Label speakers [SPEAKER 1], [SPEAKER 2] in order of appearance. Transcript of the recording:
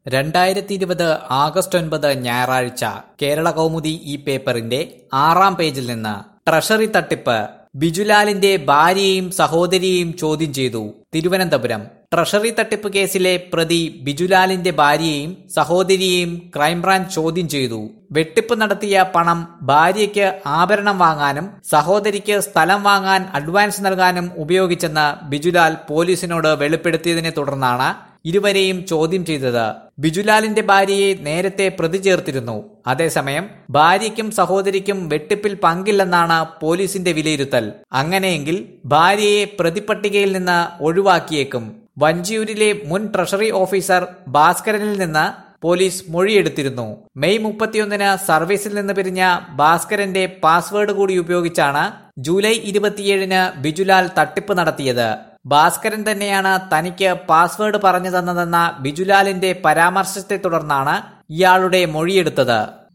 [SPEAKER 1] രണ്ടായിരത്തി ഇരുപത് ആഗസ്റ്റ് ഒൻപത് ഞായറാഴ്ച കേരള കൗമുദി ഈ പേപ്പറിന്റെ ആറാം പേജിൽ നിന്ന് ട്രഷറി തട്ടിപ്പ് ബിജുലാലിന്റെ ഭാര്യയെയും സഹോദരിയെയും ചോദ്യം ചെയ്തു തിരുവനന്തപുരം ട്രഷറി തട്ടിപ്പ് കേസിലെ പ്രതി ബിജുലാലിന്റെ ഭാര്യയെയും സഹോദരിയെയും ക്രൈംബ്രാഞ്ച് ചോദ്യം ചെയ്തു വെട്ടിപ്പ് നടത്തിയ പണം ഭാര്യയ്ക്ക് ആഭരണം വാങ്ങാനും സഹോദരിക്ക് സ്ഥലം വാങ്ങാൻ അഡ്വാൻസ് നൽകാനും ഉപയോഗിച്ചെന്ന് ബിജുലാൽ പോലീസിനോട് വെളിപ്പെടുത്തിയതിനെ തുടർന്നാണ് ഇരുവരെയും ചോദ്യം ചെയ്തത് ബിജുലാലിന്റെ ഭാര്യയെ നേരത്തെ പ്രതി ചേർത്തിരുന്നു അതേസമയം ഭാര്യയ്ക്കും സഹോദരിക്കും വെട്ടിപ്പിൽ പങ്കില്ലെന്നാണ് പോലീസിന്റെ വിലയിരുത്തൽ അങ്ങനെയെങ്കിൽ ഭാര്യയെ പ്രതിപട്ടികയിൽ നിന്ന് ഒഴിവാക്കിയേക്കും വഞ്ചിയൂരിലെ മുൻ ട്രഷറി ഓഫീസർ ഭാസ്കരനിൽ നിന്ന് പോലീസ് മൊഴിയെടുത്തിരുന്നു മെയ് മുപ്പത്തിയൊന്നിന് സർവീസിൽ നിന്ന് പിരിഞ്ഞ ഭാസ്കരന്റെ പാസ്വേഡ് കൂടി ഉപയോഗിച്ചാണ് ജൂലൈ ഇരുപത്തിയേഴിന് ബിജുലാൽ തട്ടിപ്പ് നടത്തിയത് ഭാസ്കരൻ തന്നെയാണ് തനിക്ക് പാസ്വേഡ് പറഞ്ഞു തന്നതെന്ന ബിജുലാലിന്റെ പരാമർശത്തെ തുടർന്നാണ് ഇയാളുടെ മൊഴിയെടുത്തത്